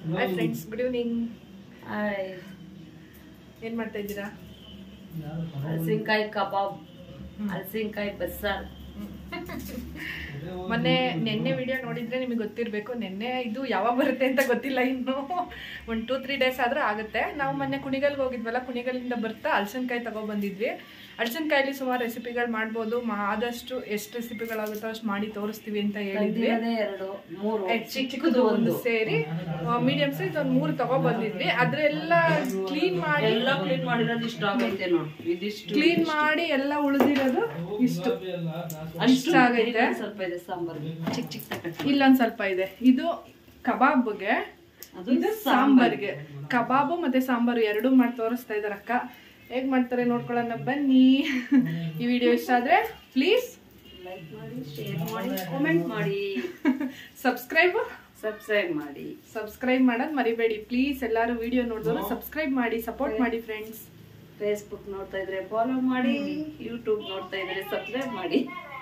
hi friends good evening hi ಏನು ಮಾಡ್ತಾ ಇದ್ದೀರಾ ಹಲಸಿನಕಾಯಿ ಕಬಾಬ್ ಹಲಸಿನಕಾಯಿ ಬಸ್ಸಾರ್ ಮೊನ್ನೆ ನಿನ್ನೆ ವಿಡಿಯೋ ನೋಡಿದ್ರೆ ನಿಮಗೆ ಗೊತ್ತಿರಬೇಕು ನಿನ್ನೆ ಇದು ಯಾವಾಗ ಬರುತ್ತೆ ಅಂತ ಗೊತ್ತಿಲ್ಲ ಇನ್ನು ಒಂದು ಟೂ ತ್ರೀ ಡೇಸ್ ಆದ್ರೆ ಆಗುತ್ತೆ ನಾವು ಮೊನ್ನೆ ಕುಣಿಗಲ್ಗೆ ಹೋಗಿದ್ವಲ್ಲ ಕುಣಿಗಲ್ಲಿಂದ ಬರ್ತಾ ಹಲಸಿನಕಾಯಿ ತಗೊಬಂದಿದ್ವಿ ಹಲಸಿನಕಾಯಲ್ಲಿ ಸುಮಾರು ರೆಸಿಪಿಗಳು ಮಾಡ್ಬೋದು ಮಾ- ಆದಷ್ಟು ಎಷ್ಟು ರೆಸಿಪಿಗಳಾಗುತ್ತೋ ಅಷ್ಟು ಮಾಡಿ ತೋರಿಸ್ತೀವಿ ಅಂತ ಹೇಳಿದ್ವಿ ತಂದಿರೋದೇ ಎರಡು ಮೂರು ಎ, ಚಿಕ್ಕ ಚಿಕ್ಕದು ಒಂದು ಸೇರಿ ಮೀಡಿಯಂ ಸೈಜ್ ಒಂದು ಮೂರು ತಗೊಬಂದಿದ್ವಿ ಅದ್ರೆಲ್ಲ ಕ್ಲೀನ್ ಮಾಡಿ ಎಲ್ಲ ಕ್ಲೀನ್ ಮಾಡಿರೋದು ಇಷ್ಟ ಆಗೈತೆ ನೋಡಿ ಇದಿಷ್ಟು ಕ್ಲೀನ್ ಮಾಡಿ ಎಲ್ಲ ಉಳಿದಿರೋದು ಇಷ್ಟು ಇಷ್ಟ ಆಗೈತೆ ಸ್ವಲ್ಪ ಇದೆ ಸಾಂಬಾರ್ ಚಿಕ್ಕ ಚಿಕ್ಕ ತಟ್ಟೆ ಇಲ್ಲೊಂದ್ ಸ್ವಲ್ಪ ಇದೆ ಇದು ಕಬಾಬ್ಗೆ ಅದು ಇದು ಸಾಂಬಾರ್ಗೆ ಕಬಾಬು ಮತ್ತೆ ಸಾಂಬಾರು ಎರಡೂ ಮಾಡಿ ತೋರಿಸ್ತಾ ಇದಾರೆ ಅಕ್ಕ ಹೇಗ್ ಮಾಡ್ತಾರೆ ನೋಡ್ಕೊಳ್ಳೋಣ ಬನ್ನಿ ಈ ವಿಡಿಯೋ ಇಷ್ಟ ಆದ್ರೆ ಪ್ಲೀಸ್ ಲೈಕ್ ಮಾಡಿ ಶೇರ್ ಮಾಡಿ ಕಾಮೆಂಟ್ ಮಾಡಿ ಸಬ್ಸ್ಕ್ರೈಬ್ ಸಬ್ಸ್ಕ್ರೈಬ್ ಮಾಡಿ ಸಬ್ಸ್ಕ್ರೈಬ್ ಮಾಡೋದು ಮರಿಬೇಡಿ ಪ್ಲೀಸ್ ಎಲ್ಲರೂ ವಿಡಿಯೋ ನೋಡಿದವರು ಸಬ್ಸ್ಕ್ರೈಬ್ ಮಾಡಿ ಸಪೋರ್ಟ್ ಮಾಡಿ ಫ್ರೆಂಡ್ಸ್ ಫೇಸ್ಬುಕ್ ನೋಡ್ತಾ ಇದ್ರೆ ಫಾಲೋ ಮಾಡಿ ಯೂಟ್ಯೂಬ್ ನೋಡ್ತಾ ಇದ್ರೆ ಸಬ್ಸ್ಕ್ರೈಬ್ ಮಾಡಿ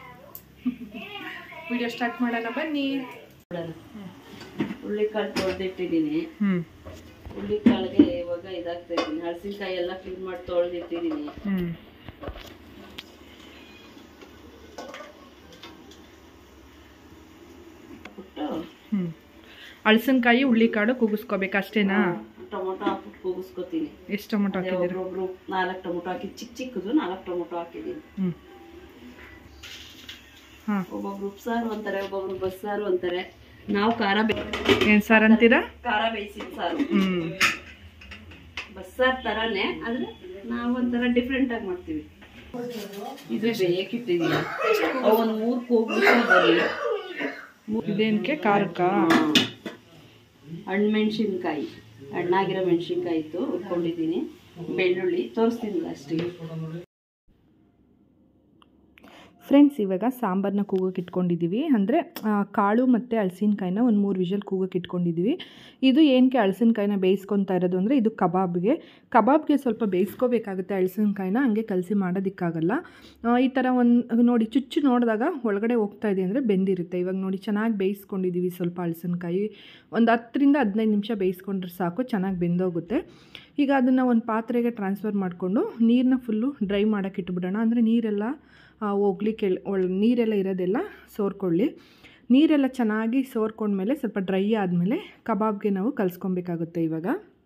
ವಿಡಿಯೋ ಸ್ಟಾರ್ಟ್ ಮಾಡೋಣ ಬನ್ನಿ ಹುಳ್ಳಿಕಾಳು ತೊಳೆದಿಟ್ಟಿದ್ದೀನಿ ಹ್ಮ್ ಹುಳ್ಳಿಕಾಳಿಗೆ ಇವಾಗ ಇದಾಗ್ತಾ ಇದ್ದೀನಿ ಹಳಸಿನಕಾಯಿ ಎಲ್ಲ ಕ್ಲೀನ್ ಮಾಡಿ ತೊಳೆದಿಟ್ಟಿದ್ದೀನಿ ಹ್ಮ್ ಬಿಟ್ಟು ಹ್ಮ್ ಹಳಸಿನಕಾಯಿ ಹುಳ್ಳಿಕಾಳು ಕೂಗಿಸ್ಕೋಬೇಕು ಅಷ್ಟೇನಾ ಟೊಮೊಟೊ ಹಾಕ್ಬಿಟ್ಟು ಕೂಗಿಸ್ಕೊತೀನಿ ಎಷ್ಟು ಟೊಮೊಟೊ ಅದೇ ಹಾಕಿದ್ದೀರಾ ಒಬ್ರೊಬ್ರು ನಾಲ್ಕು ಟೊಮೊಟೊ ಹಾಕಿ ಚಿಕ್ಕ ಚಿಕ್ಕದು ನಾಲ್ಕು ಟೊಮೊಟೊ ಹಾಕಿದ್ದೀನಿ ಹ್ಮ್ ಹಾ ಒಬ್ಬೊಬ್ರು ಉಪ್ಸಾರು ಅಂತಾರೆ ಒಬ್ಬೊಬ್ರು ಬಸ್ಸಾರು ಅಂತಾರೆ ನಾವು ಖಾರ ಬೇ ಏನ್ ಸಾರ್ ಅಂತೀರಾ ಖಾರ ಬೇಯಿಸಿದ ಸಾರು ಹ್ಮ್ ಬಸ್ಸಾರು ಥರನೇ ಆದ್ರೆ ನಾವು ಒಂಥರ ಡಿಫ್ರೆಂಟ್ ಆಗಿ ಮಾಡ್ತೀವಿ ಇದು ಬೇಯಕ್ಕಿಟ್ಟಿದ್ದೀನಿ ಅವು ಒಂದು ಮೂರು ಕೂಗ್ಬಿಟ್ಟು ಬರಲಿ ಇದೇನಕ್ಕೆ ಖಾರಕ್ಕ ಹಣ್ಣು ಮೆಣಸಿನ್ಕಾಯಿ ಹಣ್ಣಾಗಿರೋ ಮೆಣಸಿನ್ಕಾಯಿ ಇತ್ತು ಉಟ್ಕೊಂಡಿದ್ದೀನಿ ಬೆಳ್ಳುಳ್ಳಿ ತೋರಿಸ್ತೀನಿ ಲಾಸ್ಟಿಗೆ ಫ್ರೆಂಡ್ಸ್ ಇವಾಗ ಸಾಂಬಾರನ್ನ ಕೂಗಕ್ಕೆ ಇಟ್ಕೊಂಡಿದ್ದೀವಿ ಅಂದರೆ ಕಾಳು ಮತ್ತು ಹಲಸಿನಕಾಯಿನ ಒಂದು ಮೂರು ವಿಷಲ್ ಕೂಗಕ್ಕೆ ಇಟ್ಕೊಂಡಿದ್ದೀವಿ ಇದು ಏನಕ್ಕೆ ಹಲಸಿನಕಾಯಿನ ಬೇಯಿಸ್ಕೊತಾ ಇರೋದು ಅಂದರೆ ಇದು ಕಬಾಬ್ಗೆ ಕಬಾಬ್ಗೆ ಸ್ವಲ್ಪ ಬೇಯಿಸ್ಕೋಬೇಕಾಗುತ್ತೆ ಹಲಸಿನಕಾಯಿನ ಹಂಗೆ ಕಲಸಿ ಮಾಡೋದಕ್ಕಾಗಲ್ಲ ಆ, ಈ ಥರ ಒಂದು ನೋಡಿ ಚುಚ್ಚು ನೋಡಿದಾಗ ಒಳಗಡೆ ಹೋಗ್ತಾ ಇದೆ ಅಂದರೆ ಬೆಂದಿರುತ್ತೆ ಇವಾಗ ನೋಡಿ ಚೆನ್ನಾಗಿ ಬೇಯಿಸ್ಕೊಂಡಿದ್ದೀವಿ ಸ್ವಲ್ಪ ಹಲಸಿನಕಾಯಿ ಒಂದು ಹತ್ತರಿಂದ ಹದಿನೈದು ನಿಮಿಷ ಬೇಯಿಸ್ಕೊಂಡ್ರೆ ಸಾಕು ಚೆನ್ನಾಗಿ ಬೆಂದೋಗುತ್ತೆ ಈಗ ಅದನ್ನು ಒಂದು ಪಾತ್ರೆಗೆ ಟ್ರಾನ್ಸ್ಫರ್ ಮಾಡಿಕೊಂಡು ನೀರನ್ನ ಫುಲ್ಲು ಡ್ರೈ ಮಾಡೋಕ್ಕೆ ಇಟ್ಬಿಡೋಣ ಅಂದರೆ ನೀರೆಲ್ಲ ಹೋಗ್ಲಿಕ್ಕೆ ಒಳ ನೀರೆಲ್ಲ ಇರೋದೆಲ್ಲ ಸೋರ್ಕೊಳ್ಳಿ ನೀರೆಲ್ಲ ಚೆನ್ನಾಗಿ ಸೋರ್ಕೊಂಡ್ಮೇಲೆ ಸ್ವಲ್ಪ ಡ್ರೈ ಆದಮೇಲೆ ಕಬಾಬ್ಗೆ ನಾವು ಕಲಿಸ್ಕೊಬೇಕಾಗುತ್ತೆ ಇವಾಗ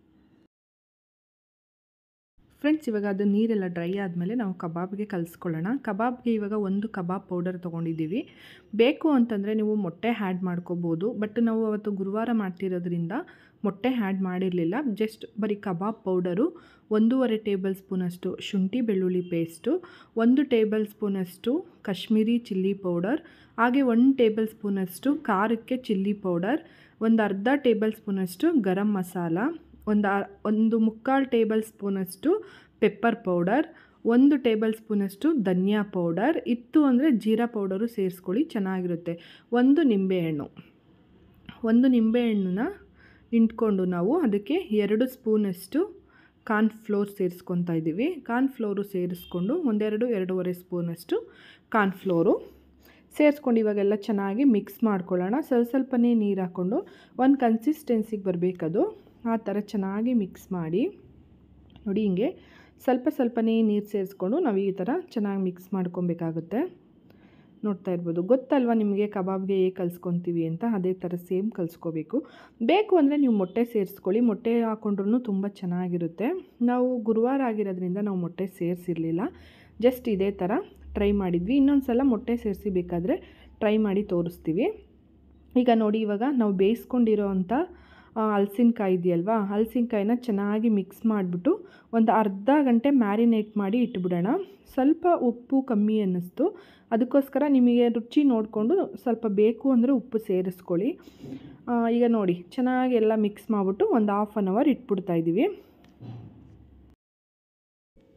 ಫ್ರೆಂಡ್ಸ್ ಇವಾಗ ಅದು ನೀರೆಲ್ಲ ಡ್ರೈ ಆದಮೇಲೆ ನಾವು ಕಬಾಬ್ಗೆ ಕಲಿಸ್ಕೊಳ್ಳೋಣ ಕಬಾಬ್ಗೆ ಇವಾಗ ಒಂದು ಕಬಾಬ್ ಪೌಡರ್ ತೊಗೊಂಡಿದ್ದೀವಿ ಬೇಕು ಅಂತಂದರೆ ನೀವು ಮೊಟ್ಟೆ ಹ್ಯಾಡ್ ಮಾಡ್ಕೋಬೋದು ಬಟ್ ನಾವು ಅವತ್ತು ಗುರುವಾರ ಮಾಡ್ತಿರೋದ್ರಿಂದ ಮೊಟ್ಟೆ ಹ್ಯಾಡ್ ಮಾಡಿರಲಿಲ್ಲ ಜಸ್ಟ್ ಬರೀ ಕಬಾಬ್ ಪೌಡರು ಒಂದೂವರೆ ಟೇಬಲ್ ಸ್ಪೂನಷ್ಟು ಶುಂಠಿ ಬೆಳ್ಳುಳ್ಳಿ ಪೇಸ್ಟು ಒಂದು ಟೇಬಲ್ ಸ್ಪೂನಷ್ಟು ಕಾಶ್ಮೀರಿ ಚಿಲ್ಲಿ ಪೌಡರ್ ಹಾಗೆ ಒಂದು ಟೇಬಲ್ ಸ್ಪೂನಷ್ಟು ಖಾರಕ್ಕೆ ಚಿಲ್ಲಿ ಪೌಡರ್ ಒಂದು ಅರ್ಧ ಟೇಬಲ್ ಸ್ಪೂನಷ್ಟು ಗರಂ ಮಸಾಲ ಒಂದು ಅ- ಒಂದು ಮುಕ್ಕಾಲು ಟೇಬಲ್ ಸ್ಪೂನಷ್ಟು ಪೆಪ್ಪರ್ ಪೌಡರ್ ಒಂದು ಟೇಬಲ್ ಸ್ಪೂನಷ್ಟು ಧನಿಯಾ ಪೌಡರ್ ಇತ್ತು ಅಂದರೆ ಜೀರಾ ಪೌಡರು ಸೇರಿಸ್ಕೊಳ್ಳಿ ಚೆನ್ನಾಗಿರುತ್ತೆ ಒಂದು ನಿಂಬೆಹಣ್ಣು ಒಂದು ನಿಂಬೆಹಣ್ಣನ್ನ ಹಿಂಡ್ಕೊಂಡು ನಾವು ಅದಕ್ಕೆ ಎರಡು ಸ್ಪೂನಷ್ಟು ಕಾರ್ನ್ಫ್ಲೋರ್ ಸೇರಿಸ್ಕೊತಾ ಇದ್ದೀವಿ ಕಾರ್ನ್ಫ್ಲೋರು ಸೇರಿಸ್ಕೊಂಡು ಒಂದೆರಡು ಎರಡೂವರೆ ಸ್ಪೂನಷ್ಟು ಕಾರ್ನ್ಫ್ಲೋರು ಸೇರಿಸ್ಕೊಂಡು ಇವಾಗೆಲ್ಲ ಚೆನ್ನಾಗಿ ಮಿಕ್ಸ್ ಮಾಡ್ಕೊಳ್ಳೋಣ ಸ್ವಲ್ಪ ಸ್ವಲ್ಪನೇ ನೀರು ಹಾಕ್ಕೊಂಡು ಒಂದು ಕನ್ಸಿಸ್ಟೆನ್ಸಿಗೆ ಬರಬೇಕದು ಆ ಥರ ಚೆನ್ನಾಗಿ ಮಿಕ್ಸ್ ಮಾಡಿ ನೋಡಿ ಹಿಂಗೆ ಸ್ವಲ್ಪ ಸ್ವಲ್ಪನೇ ನೀರು ಸೇರಿಸ್ಕೊಂಡು ನಾವು ಈ ಥರ ಚೆನ್ನಾಗಿ ಮಿಕ್ಸ್ ಮಾಡ್ಕೊಬೇಕಾಗುತ್ತೆ ನೋಡ್ತಾ ಇರ್ಬೋದು ಗೊತ್ತಲ್ವಾ ನಿಮಗೆ ಕಬಾಬ್ಗೆ ಹೇಗೆ ಕಲಿಸ್ಕೊತೀವಿ ಅಂತ ಅದೇ ಥರ ಸೇಮ್ ಕಲಿಸ್ಕೋಬೇಕು ಬೇಕು ಅಂದರೆ ನೀವು ಮೊಟ್ಟೆ ಸೇರಿಸ್ಕೊಳ್ಳಿ ಮೊಟ್ಟೆ ಹಾಕ್ಕೊಂಡ್ರೂ ತುಂಬ ಚೆನ್ನಾಗಿರುತ್ತೆ ನಾವು ಗುರುವಾರ ಆಗಿರೋದ್ರಿಂದ ನಾವು ಮೊಟ್ಟೆ ಸೇರಿಸಿರಲಿಲ್ಲ ಜಸ್ಟ್ ಇದೇ ಥರ ಟ್ರೈ ಮಾಡಿದ್ವಿ ಇನ್ನೊಂದು ಸಲ ಮೊಟ್ಟೆ ಸೇರಿಸಿ ಬೇಕಾದರೆ ಟ್ರೈ ಮಾಡಿ ತೋರಿಸ್ತೀವಿ ಈಗ ನೋಡಿ ಇವಾಗ ನಾವು ಬೇಯಿಸ್ಕೊಂಡಿರೋ ಅಂಥ ಹಲಸಿನ್ಕಾಯಿ ಇದೆಯಲ್ವಾ ಹಲಸಿನ್ಕಾಯಿನ ಚೆನ್ನಾಗಿ ಮಿಕ್ಸ್ ಮಾಡಿಬಿಟ್ಟು ಒಂದು ಅರ್ಧ ಗಂಟೆ ಮ್ಯಾರಿನೇಟ್ ಮಾಡಿ ಇಟ್ಬಿಡೋಣ ಸ್ವಲ್ಪ ಉಪ್ಪು ಕಮ್ಮಿ ಅನ್ನಿಸ್ತು ಅದಕ್ಕೋಸ್ಕರ ನಿಮಗೆ ರುಚಿ ನೋಡಿಕೊಂಡು ಸ್ವಲ್ಪ ಬೇಕು ಅಂದರೆ ಉಪ್ಪು ಸೇರಿಸ್ಕೊಳ್ಳಿ ಆ, ಈಗ ನೋಡಿ ಚೆನ್ನಾಗಿ ಎಲ್ಲ ಮಿಕ್ಸ್ ಮಾಡಿಬಿಟ್ಟು ಒಂದು ಹಾಫ್ ಆನ್ ಅವರ್ ಇಟ್ಬಿಡ್ತಾ ಇದ್ದೀವಿ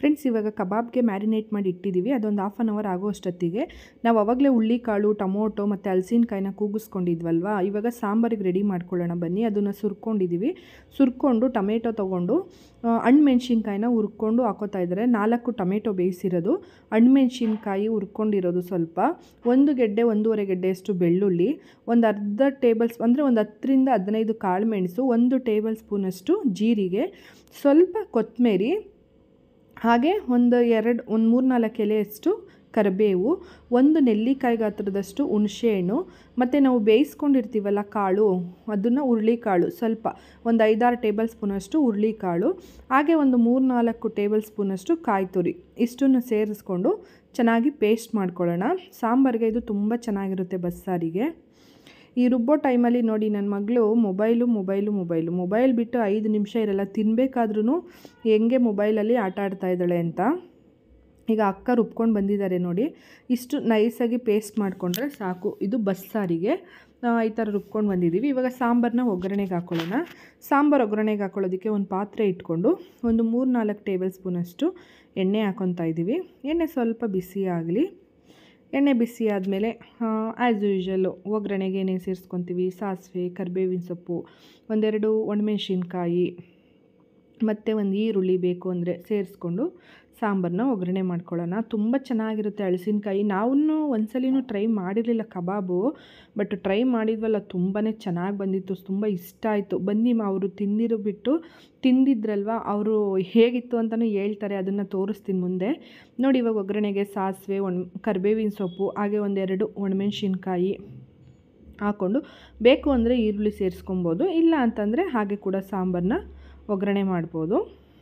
ಫ್ರೆಂಡ್ಸ್ ಇವಾಗ ಕಬಾಬ್ಗೆ ಮ್ಯಾರಿನೇಟ್ ಮಾಡಿ ಇಟ್ಟಿದ್ದೀವಿ ಅದೊಂದು ಹಾಫ್ ಆನ್ ಅವರ್ ಆಗೋ ಅಷ್ಟೊತ್ತಿಗೆ ನಾವು ಅವಾಗಲೇ ಹುಳ್ಳಿಕಾಳು ಟೊಮೊಟೊ ಮತ್ತು ಹಲಸಿನಕಾಯಿನ ಕೂಗಿಸ್ಕೊಂಡಿದ್ವಲ್ವಾ ಇವಾಗ ಸಾಂಬಾರಿಗೆ ರೆಡಿ ಮಾಡ್ಕೊಳ್ಳೋಣ ಬನ್ನಿ ಅದನ್ನು ಸುರ್ಕೊಂಡಿದ್ದೀವಿ ಸುರ್ಕೊಂಡು ಟೊಮೆಟೊ ತೊಗೊಂಡು ಹಣ್ಣು ಮೆಣಸಿನ್ಕಾಯಿನ ಹುರ್ಕೊಂಡು ಹಾಕೋತಾ ಇದ್ದಾರೆ ನಾಲ್ಕು ಟೊಮೆಟೊ ಬೇಯಿಸಿರೋದು ಹಣ್ಣು ಮೆಣಸಿನ್ಕಾಯಿ ಹುರ್ಕೊಂಡಿರೋದು ಸ್ವಲ್ಪ ಒಂದು ಗೆಡ್ಡೆ ಒಂದೂವರೆ ಗೆಡ್ಡೆಯಷ್ಟು ಬೆಳ್ಳುಳ್ಳಿ ಒಂದು ಅರ್ಧ ಟೇಬಲ್ ಸ್ಪೂ ಅಂದರೆ ಒಂದು ಹತ್ತರಿಂದ ಹದಿನೈದು ಕಾಳು ಮೆಣಸು ಒಂದು ಟೇಬಲ್ ಸ್ಪೂನಷ್ಟು ಜೀರಿಗೆ ಸ್ವಲ್ಪ ಕೊತ್ತಂಬರಿ ಹಾಗೆ ಒಂದು ಎರಡು ಒಂದು ಮೂರು ನಾಲ್ಕು ಎಲೆಯಷ್ಟು ಕರಿಬೇವು ಒಂದು ನೆಲ್ಲಿಕಾಯಿ ಗಾತ್ರದಷ್ಟು ಹುಣಸೆಹಣ್ಣು ಮತ್ತು ನಾವು ಬೇಯಿಸ್ಕೊಂಡಿರ್ತೀವಲ್ಲ ಕಾಳು ಅದನ್ನು ಹುರುಳಿಕಾಳು ಸ್ವಲ್ಪ ಒಂದು ಐದಾರು ಟೇಬಲ್ ಸ್ಪೂನಷ್ಟು ಹುರುಳಿಕಾಳು ಹಾಗೆ ಒಂದು ಮೂರು ನಾಲ್ಕು ಟೇಬಲ್ ಸ್ಪೂನಷ್ಟು ಕಾಯಿ ತುರಿ ಇಷ್ಟನ್ನು ಸೇರಿಸ್ಕೊಂಡು ಚೆನ್ನಾಗಿ ಪೇಸ್ಟ್ ಮಾಡ್ಕೊಳ್ಳೋಣ ಸಾಂಬಾರಿಗೆ ಇದು ತುಂಬ ಚೆನ್ನಾಗಿರುತ್ತೆ ಬಸ್ಸಾರಿಗೆ ಈ ರುಬ್ಬೋ ಟೈಮಲ್ಲಿ ನೋಡಿ ನನ್ನ ಮಗಳು ಮೊಬೈಲು ಮೊಬೈಲು ಮೊಬೈಲು ಮೊಬೈಲ್ ಬಿಟ್ಟು ಐದು ನಿಮಿಷ ಇರಲ್ಲ ತಿನ್ನಬೇಕಾದ್ರೂ ಹೆಂಗೆ ಮೊಬೈಲಲ್ಲಿ ಆಟ ಆಡ್ತಾ ಇದ್ದಾಳೆ ಅಂತ ಈಗ ಅಕ್ಕ ರುಬ್ಕೊಂಡು ಬಂದಿದ್ದಾರೆ ನೋಡಿ ಇಷ್ಟು ನೈಸಾಗಿ ಪೇಸ್ಟ್ ಮಾಡಿಕೊಂಡ್ರೆ ಸಾಕು ಇದು ಬಸ್ಸಾರಿಗೆ ಈ ಥರ ರುಬ್ಕೊಂಡು ಬಂದಿದ್ದೀವಿ ಇವಾಗ ಸಾಂಬಾರನ್ನ ಒಗ್ಗರಣೆಗೆ ಹಾಕ್ಕೊಳ್ಳೋಣ ಸಾಂಬಾರು ಒಗ್ಗರಣೆಗೆ ಹಾಕ್ಕೊಳ್ಳೋದಕ್ಕೆ ಒಂದು ಪಾತ್ರೆ ಇಟ್ಕೊಂಡು ಒಂದು ಮೂರು ನಾಲ್ಕು ಟೇಬಲ್ ಸ್ಪೂನಷ್ಟು ಎಣ್ಣೆ ಹಾಕ್ಕೊತಾ ಇದ್ದೀವಿ ಎಣ್ಣೆ ಸ್ವಲ್ಪ ಬಿಸಿ ಆಗಲಿ ಎಣ್ಣೆ ಬಿಸಿ ಆದಮೇಲೆ ಆ್ಯಸ್ ಯೂಶ್ವಲ್ಲು ಒಗ್ಗರಣೆಗೆ ಏನೇನು ಸೇರಿಸ್ಕೊತೀವಿ ಸಾಸಿವೆ ಕರಿಬೇವಿನ ಸೊಪ್ಪು ಒಂದೆರಡು ಒಣಮೆಣ್ಸಿನ್ಕಾಯಿ ಮತ್ತು ಒಂದು ಈರುಳ್ಳಿ ಬೇಕು ಅಂದರೆ ಸೇರಿಸ್ಕೊಂಡು ಸಾಂಬಾರನ್ನ ಒಗ್ಗರಣೆ ಮಾಡ್ಕೊಳ್ಳೋಣ ತುಂಬ ಚೆನ್ನಾಗಿರುತ್ತೆ ಹಳಸಿನ್ಕಾಯಿ ನಾವು ಒಂದ್ಸಲಿನೂ ಟ್ರೈ ಮಾಡಿರಲಿಲ್ಲ ಕಬಾಬು ಬಟ್ ಟ್ರೈ ಮಾಡಿದ್ವಲ್ಲ ತುಂಬಾ ಚೆನ್ನಾಗಿ ಬಂದಿತ್ತು ತುಂಬ ಇಷ್ಟ ಆಯಿತು ಬನ್ನಿ ಅವರು ತಿಂದಿರೋ ಬಿಟ್ಟು ತಿಂದಿದ್ರಲ್ವ ಅವರು ಹೇಗಿತ್ತು ಅಂತಲೂ ಹೇಳ್ತಾರೆ ಅದನ್ನು ತೋರಿಸ್ತೀನಿ ಮುಂದೆ ನೋಡಿ ಇವಾಗ ಒಗ್ಗರಣೆಗೆ ಸಾಸಿವೆ ಒಣ ಕರಿಬೇವಿನ ಸೊಪ್ಪು ಹಾಗೆ ಒಂದೆರಡು ಒಣಮೆಣ್ಸಿನ್ಕಾಯಿ ಹಾಕ್ಕೊಂಡು ಬೇಕು ಅಂದರೆ ಈರುಳ್ಳಿ ಸೇರಿಸ್ಕೊಬೋದು ಇಲ್ಲ ಅಂತಂದರೆ ಹಾಗೆ ಕೂಡ ಸಾಂಬಾರನ್ನ ಒಗ್ಗರಣೆ ಮಾಡ್ಬೋದು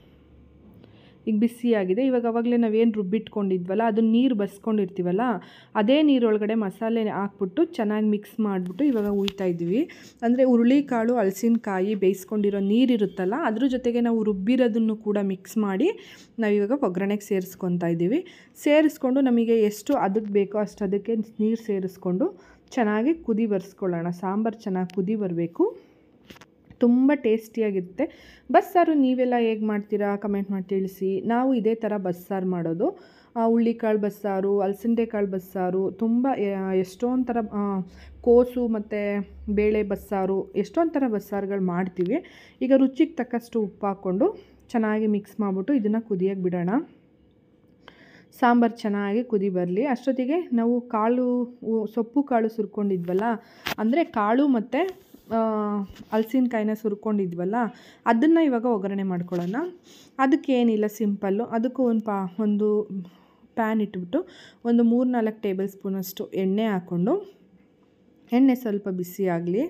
ಈಗ ಬಿಸಿಯಾಗಿದೆ ಇವಾಗ ಅವಾಗಲೇ ನಾವೇನು ರುಬ್ಬಿಟ್ಕೊಂಡಿದ್ವಲ್ಲ ಅದನ್ನ ನೀರು ಬಸ್ಕೊಂಡಿರ್ತೀವಲ್ಲ ಅದೇ ನೀರೊಳಗಡೆ ಮಸಾಲೆ ಹಾಕ್ಬಿಟ್ಟು ಚೆನ್ನಾಗಿ ಮಿಕ್ಸ್ ಮಾಡಿಬಿಟ್ಟು ಇವಾಗ ಉಯ್ತಾ ಇದ್ದೀವಿ ಅಂದರೆ ಹುರುಳಿಕಾಳು ಹಲಸಿನಕಾಯಿ ಬೇಯಿಸ್ಕೊಂಡಿರೋ ನೀರಿರುತ್ತಲ್ಲ ಅದ್ರ ಜೊತೆಗೆ ನಾವು ರುಬ್ಬಿರೋದನ್ನು ಕೂಡ ಮಿಕ್ಸ್ ಮಾಡಿ ನಾವಿವಾಗ ಒಗ್ಗರಣೆಗೆ ಸೇರಿಸ್ಕೊತಾ ಇದ್ದೀವಿ ಸೇರಿಸ್ಕೊಂಡು ನಮಗೆ ಎಷ್ಟು ಅದಕ್ಕೆ ಬೇಕೋ ಅಷ್ಟು ಅದಕ್ಕೆ ನೀರು ಸೇರಿಸ್ಕೊಂಡು ಚೆನ್ನಾಗಿ ಕುದಿ ಬರ್ಸ್ಕೊಳ್ಳೋಣ ಸಾಂಬಾರು ಚೆನ್ನಾಗಿ ಕುದಿ ಬರಬೇಕು ತುಂಬ ಟೇಸ್ಟಿಯಾಗಿರುತ್ತೆ ಬಸ್ಸಾರು ನೀವೆಲ್ಲ ಹೇಗೆ ಮಾಡ್ತೀರಾ ಕಮೆಂಟ್ ಮಾಡಿ ತಿಳಿಸಿ ನಾವು ಇದೇ ಥರ ಬಸ್ಸಾರು ಮಾಡೋದು ಹುಳ್ಳಿಕಾಳು ಬಸ್ಸಾರು ಅಲಸಂದೆಕಾಳು ಬಸ್ಸಾರು ತುಂಬ ಎಷ್ಟೊಂದು ಥರ ಕೋಸು ಮತ್ತು ಬೇಳೆ ಬಸ್ಸಾರು ಎಷ್ಟೊಂದು ಥರ ಬಸ್ಸಾರುಗಳು ಮಾಡ್ತೀವಿ ಈಗ ರುಚಿಗೆ ತಕ್ಕಷ್ಟು ಉಪ್ಪು ಹಾಕ್ಕೊಂಡು ಚೆನ್ನಾಗಿ ಮಿಕ್ಸ್ ಮಾಡಿಬಿಟ್ಟು ಇದನ್ನು ಕುದಿಯೋಕ್ಕೆ ಬಿಡೋಣ ಸಾಂಬಾರು ಚೆನ್ನಾಗಿ ಕುದಿ ಬರಲಿ ಅಷ್ಟೊತ್ತಿಗೆ ನಾವು ಕಾಳು ಸೊಪ್ಪು ಕಾಳು ಸುರ್ಕೊಂಡಿದ್ವಲ್ಲ ಅಂದರೆ ಕಾಳು ಮತ್ತು ಹಲ್ಸಿನಕಾಯಿನ ಸುರ್ಕೊಂಡಿದ್ವಲ್ಲ ಅದನ್ನು ಇವಾಗ ಒಗ್ಗರಣೆ ಮಾಡ್ಕೊಳ್ಳೋಣ ಅದಕ್ಕೇನಿಲ್ಲ ಸಿಂಪಲ್ಲು ಅದಕ್ಕೂ ಒಂದು ಪಾ ಒಂದು ಪ್ಯಾನ್ ಇಟ್ಬಿಟ್ಟು ಒಂದು ಮೂರು ನಾಲ್ಕು ಟೇಬಲ್ ಸ್ಪೂನಷ್ಟು ಎಣ್ಣೆ ಹಾಕ್ಕೊಂಡು ಎಣ್ಣೆ ಸ್ವಲ್ಪ ಬಿಸಿ ಆಗಲಿ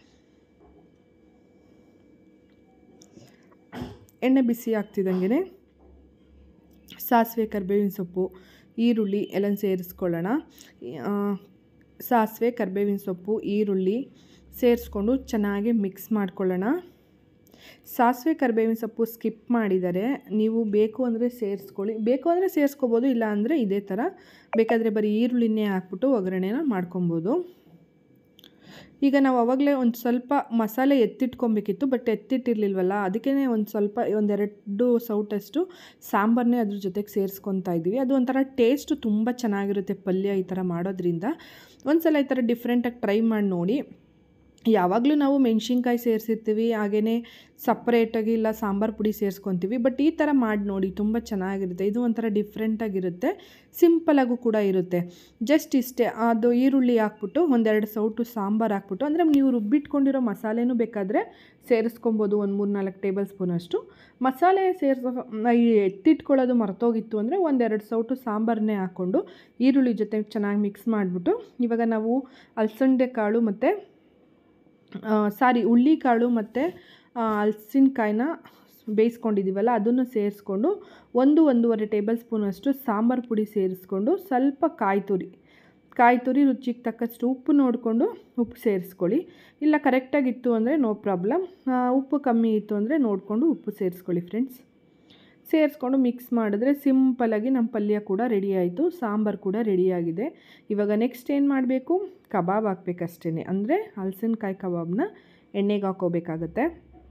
ಎಣ್ಣೆ ಬಿಸಿ ಆಗ್ತಿದ್ದಂಗೆ ಸಾಸಿವೆ ಕರಿಬೇವಿನ ಸೊಪ್ಪು ಈರುಳ್ಳಿ ಎಲ್ಲ ಸೇರಿಸ್ಕೊಳ್ಳೋಣ ಸಾಸಿವೆ ಕರಿಬೇವಿನ ಸೊಪ್ಪು ಈರುಳ್ಳಿ ಸೇರಿಸ್ಕೊಂಡು ಚೆನ್ನಾಗಿ ಮಿಕ್ಸ್ ಮಾಡ್ಕೊಳ್ಳೋಣ ಸಾಸಿವೆ ಕರಿಬೇವಿನ ಸೊಪ್ಪು ಸ್ಕಿಪ್ ಮಾಡಿದರೆ ನೀವು ಬೇಕು ಅಂದರೆ ಸೇರಿಸ್ಕೊಳ್ಳಿ ಬೇಕು ಅಂದರೆ ಸೇರಿಸ್ಕೋಬೋದು ಇಲ್ಲ ಅಂದರೆ ಇದೇ ಥರ ಬೇಕಾದರೆ ಬರೀ ಈರುಳ್ಳಿನೇ ಹಾಕ್ಬಿಟ್ಟು ಒಗ್ಗರಣೆನ ಮಾಡ್ಕೊಬೋದು ಈಗ ನಾವು ಅವಾಗಲೇ ಒಂದು ಸ್ವಲ್ಪ ಮಸಾಲೆ ಎತ್ತಿಟ್ಕೊಬೇಕಿತ್ತು ಬಟ್ ಎತ್ತಿಟ್ಟಿರ್ಲಿಲ್ವಲ್ಲ ಅದಕ್ಕೇ ಒಂದು ಸ್ವಲ್ಪ ಒಂದೆರಡು ಸೌಟಷ್ಟು ಸಾಂಬಾರನ್ನೇ ಅದ್ರ ಜೊತೆಗೆ ಸೇರಿಸ್ಕೊತಾ ಇದ್ದೀವಿ ಅದು ಒಂಥರ ಟೇಸ್ಟು ತುಂಬ ಚೆನ್ನಾಗಿರುತ್ತೆ ಪಲ್ಯ ಈ ಥರ ಮಾಡೋದ್ರಿಂದ ಒಂದು ಸಲ ಈ ಥರ ಡಿಫ್ರೆಂಟಾಗಿ ಟ್ರೈ ಮಾಡಿ ನೋಡಿ ಯಾವಾಗಲೂ ನಾವು ಮೆಣಸಿನ್ಕಾಯಿ ಸೇರಿಸಿರ್ತೀವಿ ಹಾಗೆಯೇ ಸಪ್ರೇಟಾಗಿ ಇಲ್ಲ ಸಾಂಬಾರು ಪುಡಿ ಸೇರಿಸ್ಕೊತೀವಿ ಬಟ್ ಈ ಥರ ಮಾಡಿ ನೋಡಿ ತುಂಬ ಚೆನ್ನಾಗಿರುತ್ತೆ ಇದು ಒಂಥರ ಡಿಫ್ರೆಂಟಾಗಿರುತ್ತೆ ಸಿಂಪಲಾಗೂ ಕೂಡ ಇರುತ್ತೆ ಜಸ್ಟ್ ಇಷ್ಟೇ ಅದು ಈರುಳ್ಳಿ ಹಾಕ್ಬಿಟ್ಟು ಒಂದೆರಡು ಸೌಟು ಸಾಂಬಾರು ಹಾಕ್ಬಿಟ್ಟು ಅಂದರೆ ನೀವು ರುಬ್ಬಿಟ್ಕೊಂಡಿರೋ ಮಸಾಲೆನೂ ಬೇಕಾದರೆ ಸೇರಿಸ್ಕೊಬೋದು ಒಂದು ಮೂರು ನಾಲ್ಕು ಟೇಬಲ್ ಸ್ಪೂನಷ್ಟು ಮಸಾಲೆ ಸೇರಿಸೋ ಎತ್ತಿಟ್ಕೊಳ್ಳೋದು ಮರ್ತೋಗಿತ್ತು ಅಂದರೆ ಒಂದೆರಡು ಸೌಟು ಸಾಂಬಾರನ್ನೇ ಹಾಕ್ಕೊಂಡು ಈರುಳ್ಳಿ ಜೊತೆ ಚೆನ್ನಾಗಿ ಮಿಕ್ಸ್ ಮಾಡಿಬಿಟ್ಟು ಇವಾಗ ನಾವು ಅಲಸಂದೆ ಕಾಳು ಮತ್ತು ಸಾರಿ ಹುಳ್ಳಿಕಾಳು ಮತ್ತು ಹಲಸಿನಕಾಯಿನ ಬೇಯಿಸ್ಕೊಂಡಿದ್ದೀವಲ್ಲ ಅದನ್ನು ಸೇರಿಸ್ಕೊಂಡು ಒಂದು ಒಂದೂವರೆ ಟೇಬಲ್ ಸ್ಪೂನಷ್ಟು ಸಾಂಬಾರು ಪುಡಿ ಸೇರಿಸ್ಕೊಂಡು ಸ್ವಲ್ಪ ಕಾಯಿ ತುರಿ ಕಾಯಿ ತುರಿ ರುಚಿಗೆ ತಕ್ಕಷ್ಟು ಉಪ್ಪು ನೋಡಿಕೊಂಡು ಉಪ್ಪು ಸೇರಿಸ್ಕೊಳ್ಳಿ ಇಲ್ಲ ಕರೆಕ್ಟಾಗಿತ್ತು ಅಂದರೆ ನೋ ಪ್ರಾಬ್ಲಮ್ ಉಪ್ಪು ಕಮ್ಮಿ ಇತ್ತು ಅಂದರೆ ನೋಡಿಕೊಂಡು ಉಪ್ಪು ಸೇರಿಸ್ಕೊಳ್ಳಿ ಫ್ರೆಂಡ್ಸ್ ಸೇರಿಸ್ಕೊಂಡು ಮಿಕ್ಸ್ ಮಾಡಿದ್ರೆ ಸಿಂಪಲಾಗಿ ನಮ್ಮ ಪಲ್ಯ ಕೂಡ ರೆಡಿ ಆಯಿತು ಸಾಂಬಾರು ಕೂಡ ರೆಡಿಯಾಗಿದೆ ಇವಾಗ ನೆಕ್ಸ್ಟ್ ಏನು ಮಾಡಬೇಕು ಕಬಾಬ್ ಹಾಕ್ಬೇಕಷ್ಟೇ ಅಂದರೆ ಹಲಸಿನಕಾಯಿ ಕಬಾಬ್ನ ಎಣ್ಣೆಗೆ ಹಾಕೋಬೇಕಾಗತ್ತೆ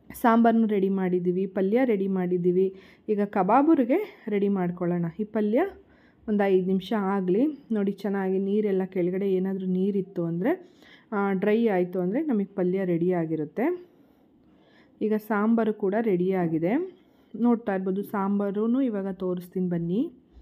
ಸಾಂಬಾರನ್ನು ರೆಡಿ ಮಾಡಿದ್ದೀವಿ ಪಲ್ಯ ರೆಡಿ ಮಾಡಿದ್ದೀವಿ ಈಗ ಕಬಾಬರಿಗೆ ರೆಡಿ ಮಾಡ್ಕೊಳ್ಳೋಣ ಈ ಪಲ್ಯ ಒಂದು ಐದು ನಿಮಿಷ ಆಗಲಿ ನೋಡಿ ಚೆನ್ನಾಗಿ ನೀರೆಲ್ಲ ಕೆಳಗಡೆ ಏನಾದರೂ ನೀರಿತ್ತು ಅಂದರೆ ಡ್ರೈ ಆಯಿತು ಅಂದರೆ ನಮಗೆ ಪಲ್ಯ ರೆಡಿ ಆಗಿರುತ್ತೆ ಈಗ ಸಾಂಬಾರು ಕೂಡ ರೆಡಿಯಾಗಿದೆ ನೋಡ್ತಾ ಇರ್ಬೋದು ಸಾಂಬಾರು ಇವಾಗ ತೋರಿಸ್ತೀನಿ ಬನ್ನಿ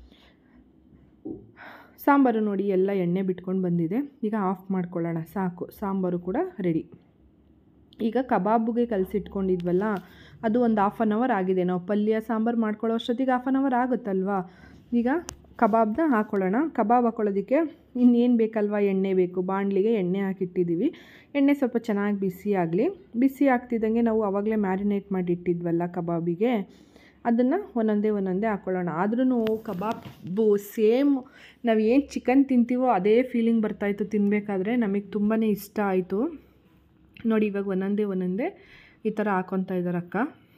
ಸಾಂಬಾರು ನೋಡಿ ಎಲ್ಲ ಎಣ್ಣೆ ಬಿಟ್ಕೊಂಡು ಬಂದಿದೆ ಈಗ ಆಫ್ ಮಾಡ್ಕೊಳ್ಳೋಣ ಸಾಕು ಸಾಂಬಾರು ಕೂಡ ರೆಡಿ ಈಗ ಕಬಾಬ್ಗೆ ಕಲಸಿಟ್ಕೊಂಡಿದ್ವಲ್ಲ ಅದು ಒಂದು ಹಾಫ್ ಆನ್ ಅವರ್ ಆಗಿದೆ ನಾವು ಪಲ್ಯ ಸಾಂಬಾರು ಮಾಡ್ಕೊಳ್ಳೋ ಅಷ್ಟೊತ್ತಿಗೆ ಹಾಫ್ ಆನ್ ಅವರ್ ಆಗುತ್ತಲ್ವಾ ಈಗ ಕಬಾಬ್ನ ಹಾಕ್ಕೊಳ್ಳೋಣ ಕಬಾಬ್ ಹಾಕ್ಕೊಳ್ಳೋದಕ್ಕೆ ಇನ್ನೇನು ಬೇಕಲ್ವಾ ಎಣ್ಣೆ ಬೇಕು ಬಾಣಲಿಗೆ ಎಣ್ಣೆ ಹಾಕಿಟ್ಟಿದ್ದೀವಿ ಎಣ್ಣೆ ಸ್ವಲ್ಪ ಚೆನ್ನಾಗಿ ಬಿಸಿ ಆಗಲಿ ಬಿಸಿ ಆಗ್ತಿದ್ದಂಗೆ ನಾವು ಆವಾಗಲೇ ಮ್ಯಾರಿನೇಟ್ ಮಾಡಿ ಇಟ್ಟಿದ್ವಲ್ಲ ಕಬಾಬಿಗೆ ಅದನ್ನು ಒಂದೊಂದೇ ಒಂದೊಂದೇ ಹಾಕ್ಕೊಳ್ಳೋಣ ಆದ್ರೂ ಕಬಾಬು ಸೇಮ್ ನಾವು ಏನು ಚಿಕನ್ ತಿಂತೀವೋ ಅದೇ ಫೀಲಿಂಗ್ ಬರ್ತಾಯಿತ್ತು ತಿನ್ನಬೇಕಾದ್ರೆ ನಮಗೆ ತುಂಬಾ ಇಷ್ಟ ಆಯಿತು ನೋಡಿ ಇವಾಗ ಒಂದೊಂದೇ ಒಂದೊಂದೇ ಈ ಥರ ಹಾಕ್ಕೊತಾ ಇದ್ದಾರೆ ಅಕ್ಕ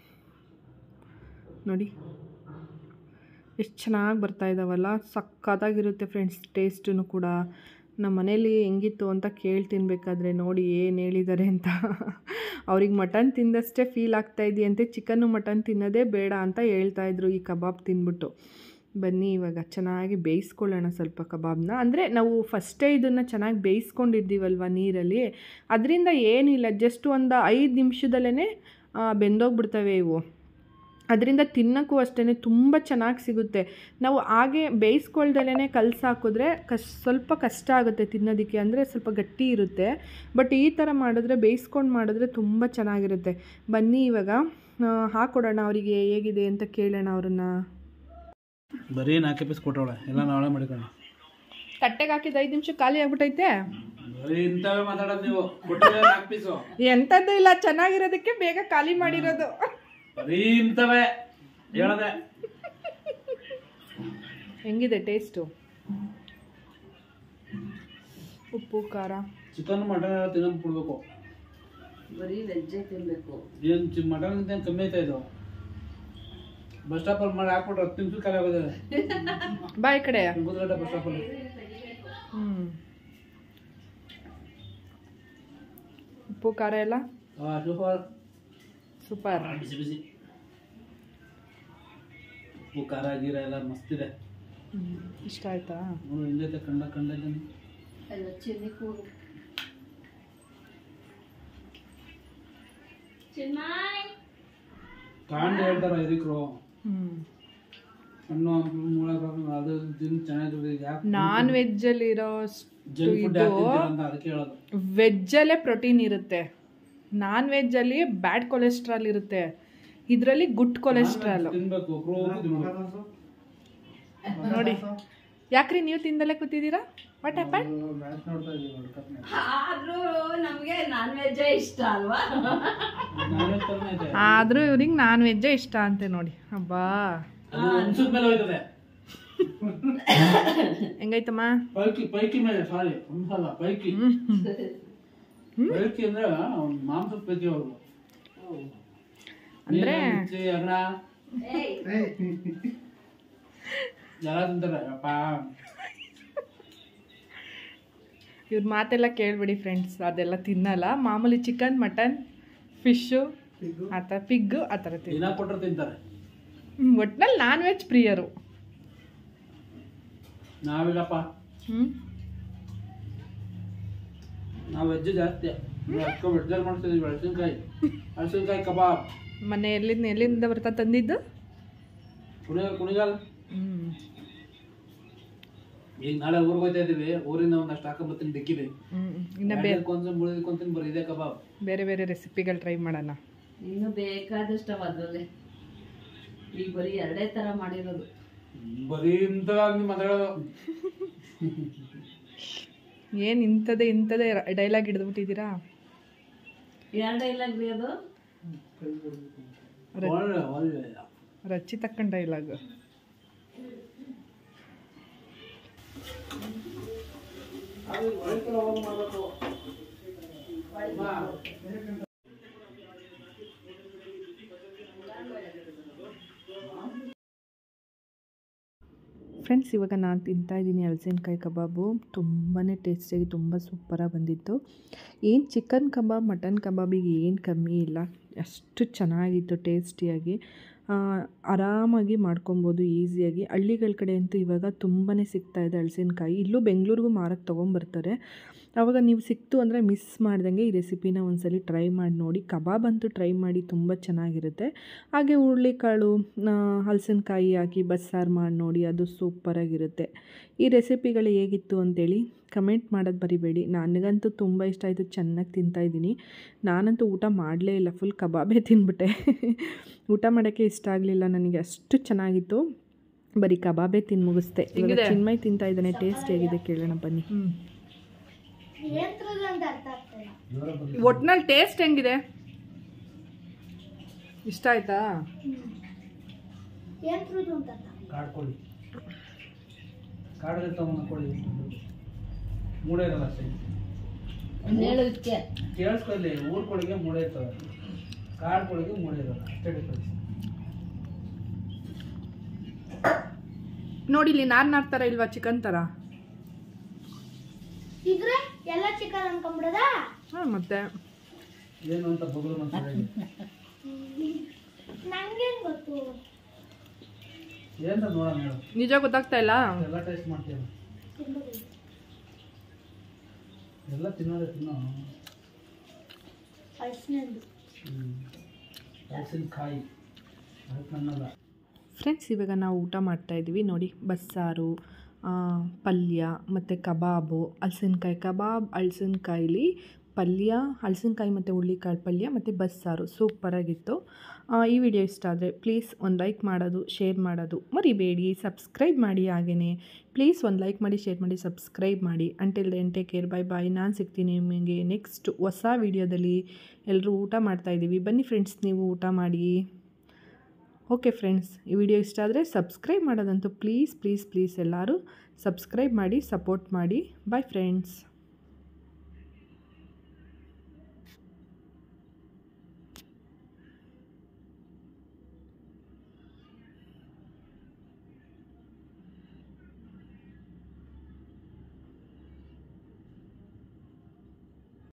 ನೋಡಿ ಎಷ್ಟು ಚೆನ್ನಾಗಿ ಬರ್ತಾ ಇದ್ದಾವಲ್ಲ ಸಕ್ಕತ್ತಾಗಿರುತ್ತೆ ಫ್ರೆಂಡ್ಸ್ ಟೇಸ್ಟೂ ಕೂಡ ನಮ್ಮ ಮನೇಲಿ ಹೆಂಗಿತ್ತು ಅಂತ ಕೇಳಿ ತಿನ್ಬೇಕಾದ್ರೆ ನೋಡಿ ಏನು ಹೇಳಿದ್ದಾರೆ ಅಂತ ಅವ್ರಿಗೆ ಮಟನ್ ತಿಂದಷ್ಟೇ ಫೀಲ್ ಆಗ್ತಾ ಇದೆಯಂತೆ ಚಿಕನ್ನು ಮಟನ್ ತಿನ್ನೋದೇ ಬೇಡ ಅಂತ ಹೇಳ್ತಾಯಿದ್ರು ಈ ಕಬಾಬ್ ತಿಂದ್ಬಿಟ್ಟು ಬನ್ನಿ ಇವಾಗ ಚೆನ್ನಾಗಿ ಬೇಯಿಸ್ಕೊಳ್ಳೋಣ ಸ್ವಲ್ಪ ಕಬಾಬ್ನ ಅಂದರೆ ನಾವು ಫಸ್ಟೇ ಇದನ್ನು ಚೆನ್ನಾಗಿ ಬೇಯಿಸ್ಕೊಂಡಿದ್ದೀವಲ್ವ ನೀರಲ್ಲಿ ಅದರಿಂದ ಏನಿಲ್ಲ ಜಸ್ಟ್ ಒಂದು ಐದು ನಿಮಿಷದಲ್ಲೇ ಬೆಂದೋಗ್ಬಿಡ್ತವೆ ಇವು ಅದರಿಂದ ತಿನ್ನೋಕ್ಕೂ ಅಷ್ಟೇ ತುಂಬ ಚೆನ್ನಾಗಿ ಸಿಗುತ್ತೆ ನಾವು ಹಾಗೆ ಬೇಯಿಸ್ಕೊಳ್ದಲೇ ಕಲ್ಸಿ ಹಾಕಿದ್ರೆ ಕಶ್ ಸ್ವಲ್ಪ ಕಷ್ಟ ಆಗುತ್ತೆ ತಿನ್ನೋದಕ್ಕೆ ಅಂದರೆ ಸ್ವಲ್ಪ ಗಟ್ಟಿ ಇರುತ್ತೆ ಬಟ್ ಈ ಥರ ಮಾಡಿದ್ರೆ ಬೇಯಿಸ್ಕೊಂಡು ಮಾಡಿದ್ರೆ ತುಂಬ ಚೆನ್ನಾಗಿರುತ್ತೆ ಬನ್ನಿ ಇವಾಗ ಆ, ಹಾಕ್ಕೊಡೋಣ ಅವರಿಗೆ ಹೇಗಿದೆ ಅಂತ ಕೇಳೋಣ ಅವ್ರನ್ನ ಬರೀ ನಾಲ್ಕು ಪೀಸ್ ಕೊಟ್ಟವಳೆ ಎಲ್ಲ ನಾಳೆ ಮಾಡಿಕೊಂಡು ತಟ್ಟೆಗೆ ಹಾಕಿದ ಐದು ನಿಮಿಷ ಖಾಲಿ ಆಗ್ಬಿಟ್ಟೈತೆ ಬರೀ ಇಂಥವೇ ಮಾತಾಡೋದು ನೀವು ಕೊಟ್ಟಿದ್ರೆ ನಾಲ್ಕು ಪೀಸು ಎಂಥದ್ದು ಇಲ್ಲ ಚೆನ್ನಾಗಿರೋದಕ್ಕೆ ಬೇಗ ಖಾಲಿ ಮಾಡಿರೋದು ಬರೀ ಇಂಥವೇ ಹೇಳದೆ ಹೆಂಗಿದೆ ಟೇಸ್ಟು ಉಪ್ಪು ಖಾರ ಚಿಕನ್ ಮಟನ್ ಎಲ್ಲ ತಿನ್ನೋದು ಬಿಡ್ಬೇಕು ಬರೀ ವೆಜ್ಜೇ ತಿನ್ಬೇಕು ಏನು ಚಿ ಮಟನ್ ಏನು ಕಮ್ಮಿ ಐತೆ ಇದು ಬಸ್ ಸ್ಟಾಪಲ್ಲಿ ಮಾಡಿ ಹಾಕ್ಬಿಟ್ರೆ ಹತ್ತು ನಿಮಿಷ ಖಾಲಿ ಆಗೋದೆ ಬಾ ಈ ಕಡೆ ತುಂಗದಗಡ್ಡೆ ಬಸ್ ಸ್ಟಾಪಲ್ಲಿ ಹ್ಞೂ ಉಪ್ಪು ಖಾರ ಎಲ್ಲ ಹಾಂ ಸೂಪರ್ ಸೂಪರ್ ಬಿಸಿ ಬಿಸಿ ಉಪ್ಪು ಖಾರ ಗೀರ ಎಲ್ಲ ಮಸ್ತಿದೆ ಇಷ್ಟ ಆಯ್ತಾ ನೋಡು ಹಿಂಗೈತೆ ಕಂಡ ಕಂಡ ಅಯ್ಯೋ ಚಿನ್ನಿ ಕೂಗು ಚಿನ್ಮಾಯ್ ಕಾಂಡ ಹೇಳ್ತಾರ ಇದಕ್ರು ಹ್ಞೂ ಹಣ್ಣು ಹಂಪಲು ಮೂಲಕ ಅದು ತಿಂದು ಚೆನ್ನಾಗಿರ್ತದೆ ಯಾಕೆ ನಾನ್ ವೆಜ್ಜಲ್ಲಿರೋ ಜಂಕ್ ಫುಡ್ ಯಾಕೆ ತಿಂತೀರ ಅಂತ ಅದಕ್ಕೆ ಹೇಳೋದು ವೆಜ್ಜಲ್ಲೇ ಪ್ರೋಟೀನ್ ಇರುತ್ತೆ ನಾನ್ ವೆಜ್ಜಲ್ಲಿ ಬ್ಯಾಡ್ ಕೊಲೆಸ್ಟ್ರಾಲ್ ಇರುತ್ತೆ ಇದರಲ್ಲಿ ಗುಡ್ ಕೊಲೆಸ್ಟ್ರಾಲ್ ತಿನ್ಬೇಕು ಒಬ್ರು ತಿನ್ಬೇಕು ನೋಡಿ ಯಾಕ್ರಿ ನೀವು ತಿಂದಲೇ ಕೂತಿದ್ದೀರಾ ವಾಟ್ ಹ್ಯಾಪನ್ ಮ್ಯಾಚ್ ನೋಡ್ತಾ ಇದೀವಿ ವರ್ಲ್ಡ್ ಕಪ್ ಆದ್ರೂ ನಮ್ಗೆ ನಾನ್ ವೆಜ್ಜೇ ಇಷ್ಟ ಅಲ್ವಾ ನಾವೇ ತರನೇ ಇದೆ ಆದರೂ ಇವ್ರಿಗೆ ನಾನ್ ವೆಜ್ಜೇ ಇಷ್ಟ ಅಂತೆ ನೋಡಿ ಅಬ್ಬಾ ಅದು ಅನ್ಸದ ಮೇಲೆ ಹೋಯ್ತದೆ ಹೆಂಗೈತಮ್ಮ ಪೈಕಿ ಪೈಕಿ ಮೇಲೆ ಸಾರಿ ಒಂದ್ಸಲ ಪೈಕಿ ಪೈಕಿ ಅಂದ್ರೆ ಅವ್ನ್ ಮಾಂಸದ ಪೈಕಿ ಅವ್ರು ಅಂದ್ರೆ ಅಗಣ ಎಲ್ಲ ತಿಂತಾರೆ ಅಪ್ಪ ಇವ್ರ ಮಾತೆಲ್ಲ ಕೇಳ್ಬಿಡಿ ಫ್ರೆಂಡ್ಸ್ ಅದೆಲ್ಲ ತಿನ್ನಲ್ಲ ಮಾಮೂಲಿ ಚಿಕನ್ ಮಟನ್ ಫಿಶ್ಶು ಆ ಥರ ಪಿಗ್ಗು ಆ ಥರ ತಿನ್ನ ದಿನ ಕೊಟ್ರೆ ತಿಂತಾರೆ ಒಟ್ನಲ್ಲಿ ನಾನ್ ವೆಜ್ ಪ್ರಿಯರು ನಾವಿಲ್ಲಪ್ಪ ಹ್ಞೂ ನಾವು ವೆಜ್ ಜಾಸ್ತಿ ಅಕ್ಕ ವೆಜ್ಜಲ್ಲಿ ಮಾಡ್ತಿದ್ವಿ ಹಳಸಿನಕಾಯಿ ಹಳಸಿನಕಾಯಿ ಕಬಾಬ್ ಮನೆ ಎಲ್ಲಿಂದ ಎಲ್ಲಿಂದ ಬರ್ತಾ ತಂದಿದ್ದು ಕುಣಿಗಾಲ್ ಕುಣಿಗಾಲ್ ಹ್ಞೂ ಈಗ ನಾಳೆ ಊರಿಗೆ ಹೋಗ್ತಾ ಇದೀವಿ ಊರಿಂದ ಒಂದಷ್ಟು ಹಾಕೊಂಬತ್ತೀನಿ ಡಿಕ್ಕಿದೆ ಹ್ಞೂ ಇನ್ನು ಬೇರೆ ಕೊಂತೀನಿ ಮುಳಿದ್ಕೊಂತೀನಿ ಬರೀ ಇದೆ ಕಬಾಬ್ ಬೇರೆ ಬೇರೆ ರೆಸಿಪಿಗಳು ಟ್ರೈ ಮಾಡೋಣ ಇನ್ನು ಬೇಕಾದಷ್ಟು ಅವ ಅದ್ರಲ್ಲಿ ಈಗ ಬರೀ ಎರಡೇ ತರ ಮಾಡಿರೋದು ಬರೀ ಇಂಥ ನೀವು ಮಾತಾಡೋದು ಏನು ಇಂಥದ್ದೇ ಇಂಥದ್ದೇ ಡೈಲಾಗ್ ಹಿಡಿದ್ಬಿಟ್ಟಿದ್ದೀರಾ ಎರಡೇ ಇಲ್ಲ ಅದು ಒಳ್ಳೆ ಒಳ್ಳೆ ರಚ್ಚಿ ತಕ್ಕಂಡ ಡೈಲಾಗ್ ಫ್ರೆಂಡ್ಸ್ ಇವಾಗ ನಾನು ತಿಂತಾ ಇದ್ದೀನಿ ಹಲಸಿನಕಾಯಿ ಕಬಾಬು ತುಂಬಾ ಟೇಸ್ಟಿಯಾಗಿ ತುಂಬ ಸೂಪರಾಗಿ ಬಂದಿತ್ತು ಏನು ಚಿಕನ್ ಕಬಾಬ್ ಮಟನ್ ಕಬಾಬಿಗೆ ಏನು ಕಮ್ಮಿ ಇಲ್ಲ ಅಷ್ಟು ಚೆನ್ನಾಗಿತ್ತು ಟೇಸ್ಟಿಯಾಗಿ ಆ, ಆರಾಮಾಗಿ ಮಾಡ್ಕೊಬೋದು ಈಸಿಯಾಗಿ ಹಳ್ಳಿಗಳ ಕಡೆ ಅಂತೂ ಇವಾಗ ತುಂಬಾ ಸಿಗ್ತಾಯಿದೆ ಹಲಸಿನಕಾಯಿ ಇಲ್ಲೂ ಬೆಂಗಳೂರಿಗೂ ಮಾರಕ್ಕೆ ತೊಗೊಂಬರ್ತಾರೆ ಆವಾಗ ನೀವು ಸಿಕ್ತು ಅಂದರೆ ಮಿಸ್ ಮಾಡ್ದಂಗೆ ಈ ರೆಸಿಪಿನ ಒಂದ್ಸಲಿ ಟ್ರೈ ಮಾಡಿ ನೋಡಿ ಕಬಾಬ್ ಅಂತೂ ಟ್ರೈ ಮಾಡಿ ತುಂಬ ಚೆನ್ನಾಗಿರುತ್ತೆ ಹಾಗೆ ಹುರುಳಿಕಾಳು ಹಲಸಿನಕಾಯಿ ಹಾಕಿ ಬಸ್ಸಾರು ಮಾಡಿ ನೋಡಿ ಅದು ಸೂಪರಾಗಿರುತ್ತೆ ಈ ರೆಸಿಪಿಗಳು ಹೇಗಿತ್ತು ಅಂತೇಳಿ ಕಮೆಂಟ್ ಮಾಡೋದು ಬರಿಬೇಡಿ ನನಗಂತೂ ತುಂಬ ಇಷ್ಟ ಆಯಿತು ಚೆನ್ನಾಗಿ ತಿಂತಾಯಿದ್ದೀನಿ ನಾನಂತೂ ಊಟ ಮಾಡಲೇ ಇಲ್ಲ ಫುಲ್ ಕಬಾಬೇ ತಿಂದ್ಬಿಟ್ಟೆ ಊಟ ಮಾಡೋಕ್ಕೆ ಇಷ್ಟ ಆಗಲಿಲ್ಲ ನನಗೆ ಅಷ್ಟು ಚೆನ್ನಾಗಿತ್ತು ಬರೀ ಕಬಾಬೇ ತಿಂದು ಮುಗಿಸ್ದೆ ಇವಾಗ ಚಿನ್ಮಯ್ ತಿಂತಾ ಇದ್ದಾನೆ ಟೇಸ್ಟ್ ಹೇಗಿದೆ ಕೇಳೋಣ ಬನ್ನಿ ಒಟ್ನಲ್ಲಿ ಟೇಸ್ಟ್ ಹೆಂಗಿದೆ ಇಷ್ಟ ಆಯ್ತಾ ಕಾಡ್ಕೊಳ್ಳಿ ಕಾಡಲ್ಲಿ ತಗೊಂಡು ಕೊಡಿ ಮೂಳೆ ಇರಲ್ಲ ಅಷ್ಟೇ ಹೇಳೋದಕ್ಕೆ ಕೇಳಿಸ್ಕೊಳ್ಳಿ ಊರ್ ಕೋಳಿಗೆ ಮೂಳೆ ಇರ್ತವೆ ಕಾಡು ಕೋಳಿಗೆ ಮೂಳೆ ಇರಲ್ಲ ಅಷ್ಟೇ ಡಿಫ್ರೆನ್ಸ್ ನೋಡಿ ಇಲ್ಲಿ ನಾರ್ ನಾರ್ ಥರ ಇಲ್ವಾ ಚಿಕನ್ ಥರ ಇದ್ರೆ ಎಲ್ಲ ಚಿಕನ್ ಅನ್ಕೊಂಬಿಡದ ಹಾಂ ಮತ್ತೆ ಏನು ಅಂತ ಬಗಲು ಅಂತ ಹೇಳಿ ನಂಗೇನ್ ಗೊತ್ತು ಏನಂತ ನೋಡೋಣ ಹೇಳು ನಿಜ ಗೊತ್ತಾಗ್ತಾ ಇಲ್ಲ ಎಲ್ಲ ಟೇಸ್ಟ್ ಮಾಡ್ತೀಯ ಎಲ್ಲ ತಿನ್ನೋದೇ ತಿನ್ನೋ ಹಲಸಿನಂದು ಹಲಸಿನಕಾಯಿ ಅದಕ್ಕೆ ನನ್ನಲ್ಲ ಫ್ರೆಂಡ್ಸ್ ಇವಾಗ ನಾವು ಊಟ ಮಾಡ್ತಾ ಇದ್ದೀವಿ ನೋಡಿ ಬಸ್ಸಾರು ಆ, ಪಲ್ಯ ಮತ್ತು ಕಬಾಬು ಹಲಸಿನಕಾಯಿ ಕಬಾಬ್ ಹಲಸಿನಕಾಯಿಲಿ ಪಲ್ಯ ಹಲಸಿನಕಾಯಿ ಮತ್ತು ಹುಳ್ಳಿಕಾಳು ಪಲ್ಯ ಮತ್ತು ಬಸ್ಸಾರು ಸೂಪರಾಗಿತ್ತು ಆ, ಈ ವಿಡಿಯೋ ಇಷ್ಟ ಆದರೆ ಪ್ಲೀಸ್ ಒಂದು ಲೈಕ್ ಮಾಡೋದು ಶೇರ್ ಮಾಡೋದು ಮರಿಬೇಡಿ ಸಬ್ಸ್ಕ್ರೈಬ್ ಮಾಡಿ ಹಾಗೆಯೇ ಪ್ಲೀಸ್ ಒಂದು ಲೈಕ್ ಮಾಡಿ ಶೇರ್ ಮಾಡಿ ಸಬ್ಸ್ಕ್ರೈಬ್ ಮಾಡಿ until then take care bye bye ನಾನು ಸಿಗ್ತೀನಿ ನಿಮಗೆ ನೆಕ್ಸ್ಟ್ ಹೊಸ ವಿಡಿಯೋದಲ್ಲಿ ಎಲ್ಲರೂ ಊಟ ಮಾಡ್ತಾಯಿದ್ದೀವಿ ಬನ್ನಿ ಫ್ರೆಂಡ್ಸ್ ನೀವು ಊಟ ಮಾಡಿ ಓಕೆ ಫ್ರೆಂಡ್ಸ್ ಈ ವಿಡಿಯೋ ಇಷ್ಟ ಆದರೆ ಸಬ್ಸ್ಕ್ರೈಬ್ ಮಾಡೋದಂತೂ ಪ್ಲೀಸ್ ಪ್ಲೀಸ್ ಪ್ಲೀಸ್ ಎಲ್ಲರೂ ಸಬ್ಸ್ಕ್ರೈಬ್ ಮಾಡಿ ಸಪೋರ್ಟ್ ಮಾಡಿ ಬಾಯ್ ಫ್ರೆಂಡ್ಸ್